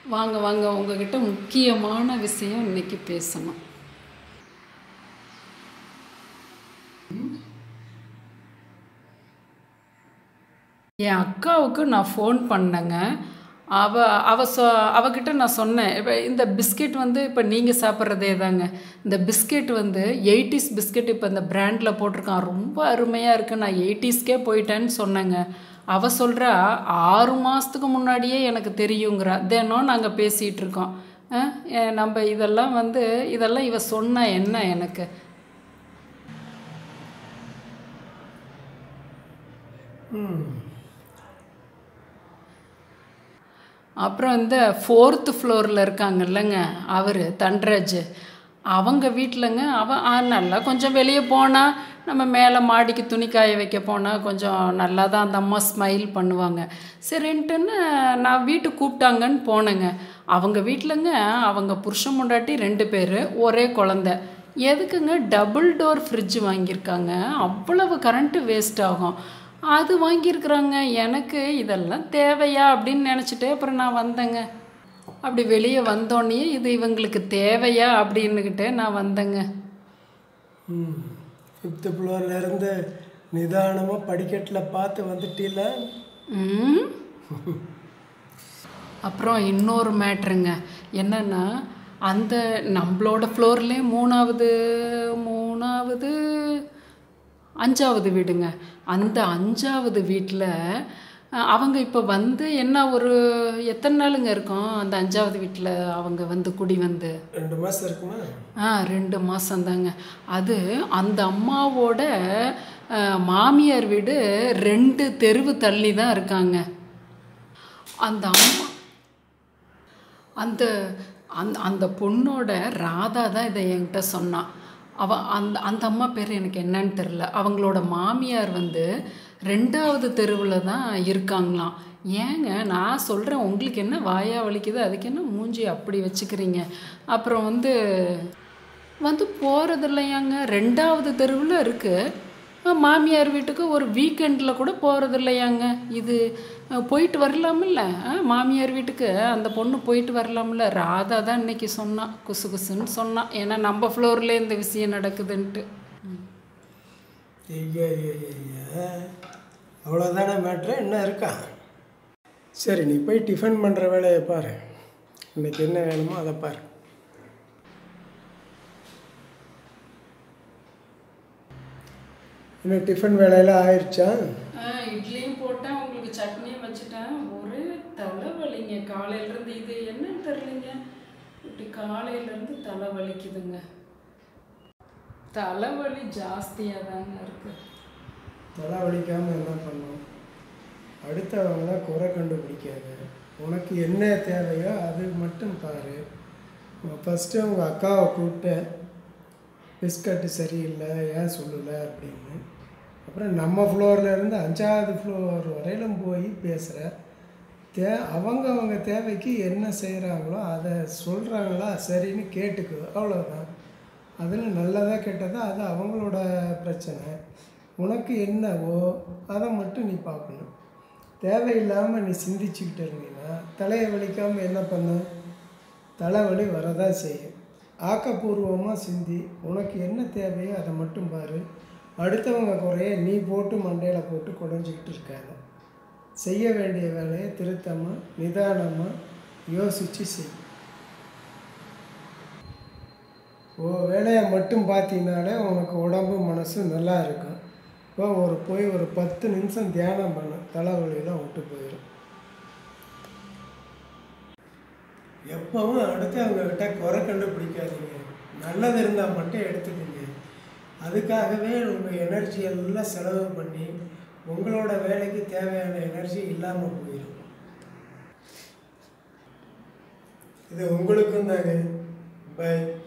வாங்க வாங்க உங்ககிட்ட முக்கியமான விஷயம் இன்னைக்கு பேசணும் என் அக்காவுக்கு நான் ஃபோன் பண்ணேங்க அவ அவ சொ அவகிட்ட நான் சொன்னேன் இப்போ இந்த பிஸ்கெட் வந்து இப்போ நீங்கள் சாப்பிட்றதே தாங்க இந்த பிஸ்கெட் வந்து எயிட்டிஸ் பிஸ்கெட் இப்போ இந்த பிராண்டில் போட்டிருக்கான் ரொம்ப அருமையாக இருக்குது நான் எயிட்டிஸ்க்கே போயிட்டேன்னு சொன்னேங்க அவ சொல்கிறா ஆறு மாதத்துக்கு முன்னாடியே எனக்கு தெரியுங்கிறா தினம் நாங்கள் பேசிகிட்டு இருக்கோம் அஹ், எ- நம்ம இதெல்லாம் வந்து இதெல்லாம் இவ சொன்னா என்ன எனக்கு அப்புறம் இந்த ஃபோர்த்து ஃப்ளோரில் இருக்காங்கல்லங்க அவர் தன்ராஜ் அவங்க வீட்டிலங்க அவன் ஆ, நல்லா கொஞ்சம் வெளியே போனால் நம்ம மேலே மாடிக்கு துணி காய வைக்க போனால் கொஞ்சம் நல்லா தான் அந்த அம்மா ஸ்மைல் பண்ணுவாங்க சரின்ட்டுன்னு நான் வீட்டுக்கு கூப்பிட்டாங்கன்னு போனேங்க அவங்க வீட்டிலங்க அவங்க புருஷன் முண்டாட்டி ரெண்டு பேர் ஒரே குழந்த எதுக்குங்க டபுள் டோர் ஃப்ரிட்ஜ் வாங்கியிருக்காங்க அவ்வளவு கரண்ட்டு வேஸ்ட் ஆகும் அது வாங்கியிருக்கிறாங்க எனக்கு இதெல்லாம் தேவையா அப்படின்னு நினச்சிட்டு அப்புறம் நான் வந்தேங்க அப்படி வெளியே வந்தோடனே இது இவங்களுக்கு தேவையா அப்படின்னுக்கிட்டே நான் வந்தேங்க ம் ஃபிஃப்த்து ஃப்ளோர்லேருந்து நிதானமாக படிக்கட்டில் பார்த்து வந்துட்டீல ம் அப்புறம் இன்னொரு மேட்ருங்க என்னன்னா அந்த நம்மளோட ஃப்ளோர்லேயே மூணாவது மூணாவது அஞ்சாவது வீடுங்க அந்த அஞ்சாவது வீட்டில் அவங்க இப்போ வந்து என்ன ஒரு எத்தனை நாளுங்க இருக்கும் அந்த அஞ்சாவது வீட்டில் அவங்க வந்து குடி வந்து ரெண்டு மாதம் இருக்குமா ஆ ரெண்டு மாதந்தாங்க அது அந்த அம்மாவோட அஹ், மாமியார் வீடு ரெண்டு தெருவு தள்ளி தான் இருக்காங்க அந்த அம்மா அந்த அந்த அந்த பொண்ணோட ராதா தான் இதை என்கிட்ட சொன்னான் அவ அந்த அந்த அம்மா பேர் எனக்கு என்னன்னு தெரில அவங்களோட மாமியார் வந்து ரெண்டாவது தெருவில் தான் இருக்காங்களாம் ஏங்க நான் சொல்கிறேன் உங்களுக்கு என்ன வாயா வலிக்குது அதுக்கு என்ன மூஞ்சி அப்படி வச்சுக்கிறீங்க அப்புறம் வந்து வந்து போகிறது இல்லையாங்க ரெண்டாவது தெருவில் இருக்குது மாமியார் வீட்டுக்கு ஒரு வீக்கெண்டில் கூட போகிறது இல்லையாங்க இது அஹ், போயிட்டு வரலாமில்ல ஆ, மாமியார் வீட்டுக்கு அந்த பொண்ணு போயிட்டு வரலாம்ல ராதா தான் இன்னைக்கு சொன்னா குசு குசுன்னு சொன்னா ஏன்னா நம்ம ஃப்ளோரில் இந்த விஷயம் நடக்குதுன்ட்டு ஐயா ஐயா ஐயா அவ்வளோதானே மேட்ரு என்ன இருக்கா சரி நீ போய் டிஃபன் பண்ணுற வேலையை பாரு இன்னைக்கு என்ன வேணுமோ அதை பாரு என்ன டிஃபன் வேலையெல்லாம் ஆயிடுச்சா இட்லியும் போட்டேன் உங்களுக்கு சட்னியும் வச்சுட்டேன் ஒரே தலைவலிங்க காலையிலேருந்து இது என்னன்னு தெரியலைங்க இப்படி காலையிலேருந்து தலை வலிக்குதுங்க தலைவலி ஜாஸ்தியாக தாங்க இருக்குது தலை வலிக்காமல் என்ன பண்ணும் அடுத்தவங்கள குறை கண்டுபிடிக்காது உனக்கு என்ன தேவையோ அது மட்டும் பாரு ஃபஸ்ட்டு உங்கள் அக்காவை கூப்பிட்டு பிஸ்கட்டு சரியில்லை ஏன் சொல்லலை அப்படின்னு அப்புறம் நம்ம ஃப்ளோரில் இருந்து அஞ்சாவது ஃப்ளோர் வரையிலும் போய் பேசுகிற தே அவங்க அவங்க தேவைக்கு என்ன செய்கிறாங்களோ அதை சொல்கிறாங்களா சரின்னு கேட்டுக்கோ அவ்வளோதான் அதில் நல்லதா கெட்டதா அது அவங்களோட பிரச்சனை உனக்கு என்னவோ அதை மட்டும் நீ பார்க்கணும் தேவையில்லாமல் நீ சிந்திச்சுக்கிட்டு இருந்தீங்கன்னா தலையை வலிக்காமல் என்ன பண்ண தலைவலி வரதான் செய்யும் ஆக்கப்பூர்வமாக சிந்தி உனக்கு என்ன தேவையோ அதை மட்டும் பாரு அடுத்தவங்க குறைய நீ போட்டு மண்டையில் போட்டு குடஞ்சிக்கிட்டு இருக்காத செய்ய வேண்டிய வேலையை திருத்தமாக நிதானமாக யோசித்து செய் ஓ வேலையை மட்டும் பார்த்தீங்கனாலே உனக்கு உடம்பு மனசு நல்லா இருக்கும் இப்போ ஒரு போய் ஒரு பத்து நிமிஷம் தியானம் பண்ணு தலைவலியெல்லாம் விட்டு போயிடும் எப்பவும் அடுத்தவங்ககிட்ட குறை கண்டுபிடிக்காதீங்க நல்லது இருந்தால் மட்டும் எடுத்துக்கோங்க அதுக்காகவே உங்கள் எனர்ஜி எல்லாம் செலவு பண்ணி உங்களோட வேலைக்கு தேவையான எனர்ஜி இல்லாமல் போயிடும் இது உங்களுக்கும் தாங்க பை